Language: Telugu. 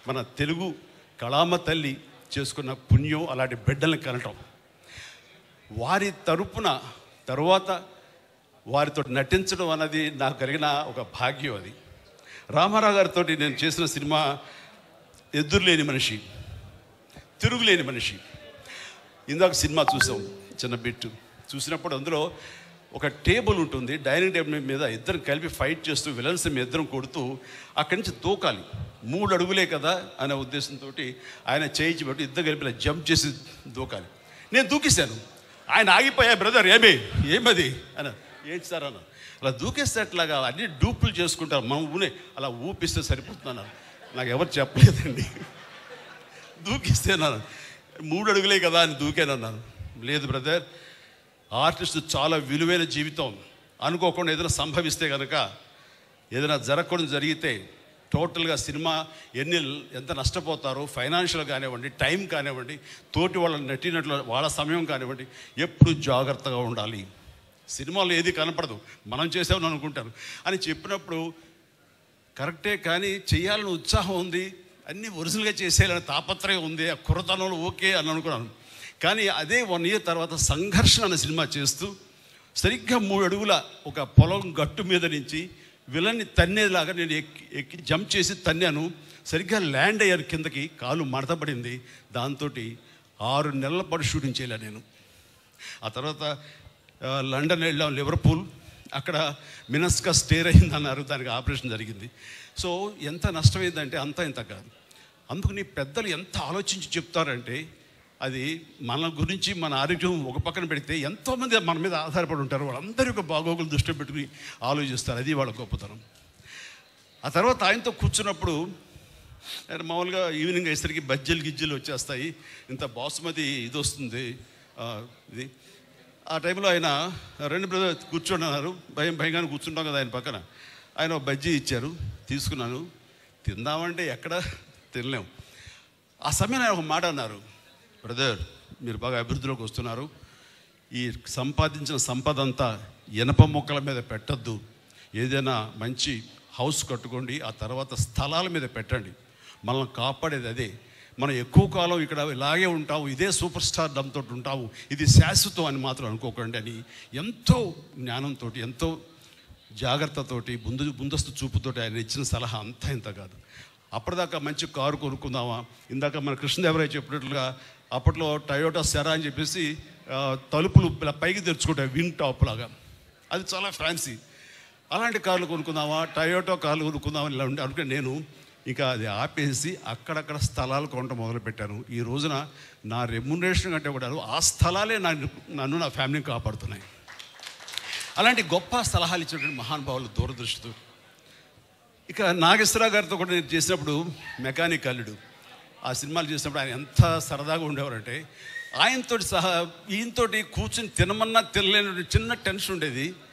మన తెలుగు కళామ తల్లి చేసుకున్న పుణ్యం అలాంటి బిడ్డల్ని కనటం వారి తరపున తరువాత వారితో నటించడం అన్నది నాకు కలిగిన ఒక భాగ్యం అది రామారావు గారితో నేను చేసిన సినిమా ఎదురులేని మనిషి తిరుగులేని మనిషి ఇందాక సినిమా చూసాం చిన్న బిట్టు చూసినప్పుడు అందులో ఒక టేబుల్ ఉంటుంది డైనింగ్ టేబుల్ మీద ఇద్దరు కలిపి ఫైట్ చేస్తూ విలన్స్ మీ ఇద్దరం కొడుతూ అక్కడి నుంచి దూకాలి మూడు అడుగులే కదా అనే ఉద్దేశంతో ఆయన చేయించి పెట్టి ఇద్దరు కలిపి ఇలా జంప్ చేసి దూకాలి నేను దూకేశాను ఆయన ఆగిపోయా బ్రదర్ ఏమి ఏమది అని ఏంటి సార్ అన్న అలా దూకేస్తే అట్లాగా అన్ని డూపులు చేసుకుంటారు మనం ఊనే అలా ఊపిస్తే సరిపోతున్నాను నాకు ఎవరు చెప్పలేదండి దూకిస్తేనాను మూడు అడుగులే కదా అని దూకానన్నాను లేదు బ్రదర్ ఆర్టిస్ట్ చాలా విలువైన జీవితం అనుకోకుండా ఏదైనా సంభవిస్తే కనుక ఏదైనా జరగకూడదు జరిగితే టోటల్గా సినిమా ఎన్ని ఎంత నష్టపోతారో ఫైనాన్షియల్ కానివ్వండి టైం కానివ్వండి తోటి వాళ్ళ నటినట్లు వాళ్ళ సమయం కానివ్వండి ఎప్పుడు జాగ్రత్తగా ఉండాలి సినిమాలో ఏది కనపడదు మనం చేసామని అనుకుంటాను అని చెప్పినప్పుడు కరెక్టే కానీ చేయాలని ఉత్సాహం ఉంది అన్నీ ఒరిజినల్గా చేసేయాలని తాపత్రయం ఉంది ఆ కుర్రతనంలో ఓకే అని అనుకున్నాను కానీ అదే వన్ ఇయర్ తర్వాత సంఘర్షణ అనే సినిమా చేస్తూ సరిగ్గా మూడు అడుగుల ఒక పొలం గట్టు మీద నుంచి విలన్ని తన్నేలాగా నేను ఎక్కి ఎక్కి జంప్ చేసి తన్నాను సరిగ్గా ల్యాండ్ అయ్యాను కిందకి కాలు మడతపడింది దాంతో ఆరు నెలల పాటు షూటింగ్ చేయలే నేను ఆ తర్వాత ఆ, లండన్ వెళ్ళాం లివర్పూల్ అక్కడ మినస్కా స్టేర్ అయింది అన్నారు దానికి ఆపరేషన్ జరిగింది సో ఎంత నష్టమైందంటే అంత ఇంత కాదు అందుకు నీ పెద్దలు ఎంత ఆలోచించి చెప్తారంటే అది మన గురించి మన ఆరోగ్యం ఒక పక్కన పెడితే ఎంతోమంది మన మీద ఆధారపడి ఉంటారు వాళ్ళందరి యొక్క బాగోగులు దృష్టిలో పెట్టుకుని ఆలోచిస్తారు అది వాళ్ళ గొప్పతనం ఆ తర్వాత ఆయనతో కూర్చున్నప్పుడు ఆయన మామూలుగా ఈవినింగ్ అయ్యేసరికి బజ్జీలు గిజ్జలు వచ్చేస్తాయి ఇంత బాసుమతి ఇది వస్తుంది ఆ, ఇది ఆ టైంలో ఆయన రెండు బ్రదర్ కూర్చోండి అన్నారు భయం భయంగానే కూర్చుంటాం కదా ఆయన పక్కన ఆయన ఒక బజ్జీ ఇచ్చారు తీసుకున్నాను తిందామంటే ఎక్కడ తినలేం ఆ సమయంలో ఆయన ఒక మాట అన్నారు బ్రదర్ మీరు బాగా అభివృద్ధిలోకి వస్తున్నారు ఈ సంపాదించిన సంపద అంతా ఇనప మొక్కల మీద పెట్టద్దు ఏదైనా మంచి హౌస్ కట్టుకోండి ఆ తర్వాత స్థలాల మీద పెట్టండి మనల్ని కాపాడేది అదే మనం ఎక్కువ కాలం ఇక్కడ ఇలాగే ఉంటాము ఇదే సూపర్ స్టార్ డమ్తో ఉంటాము ఇది శాశ్వతం అని మాత్రం అనుకోకండి అని ఎంతో జ్ఞానంతో ఎంతో జాగ్రత్తతోటి ముందు ముందస్తు చూపుతోటి ఆయన ఇచ్చిన సలహా అంతా ఇంత కాదు అప్పటిదాకా మంచి కారు కొనుక్కుందామా ఇందాక మన కృష్ణదేవరాయ చెప్పినట్లుగా అప్పట్లో టయోటా సెరా అని చెప్పేసి ఆ, తలుపులు ఇలా పైకి తెరుచుకుంటాయి వింగ్ టాప్ లాగా అది చాలా ఫ్యాన్సీ అలాంటి కార్లు కొనుక్కుందామా టయోటో కార్లు కొనుక్కుందామా ఇలా ఉంటే అనుకుని నేను ఇంకా అది ఆపేసి అక్కడక్కడ స్థలాలు కొనడం మొదలుపెట్టాను ఈ రోజున నా రెమ్యునరేషన్ కంటే కూడా ఆ స్థలాలే నన్ను నన్ను నా ఫ్యామిలీని కాపాడుతున్నాయి అలాంటి గొప్ప సలహాలు ఇచ్చినటువంటి మహానుభావులు దూరదృష్టితో ఇక నాగేశ్వరరావు గారితో కూడా నేను చేసినప్పుడు మెకానిక్ అల్లుడు ఆ సినిమాలు చేసినప్పుడు ఆయన ఎంత సరదాగా ఉండేవారంటే ఆయనతోటి సహా ఈయనతోటి కూర్చుని తినమన్నా తినలేని చిన్న టెన్షన్ ఉండేది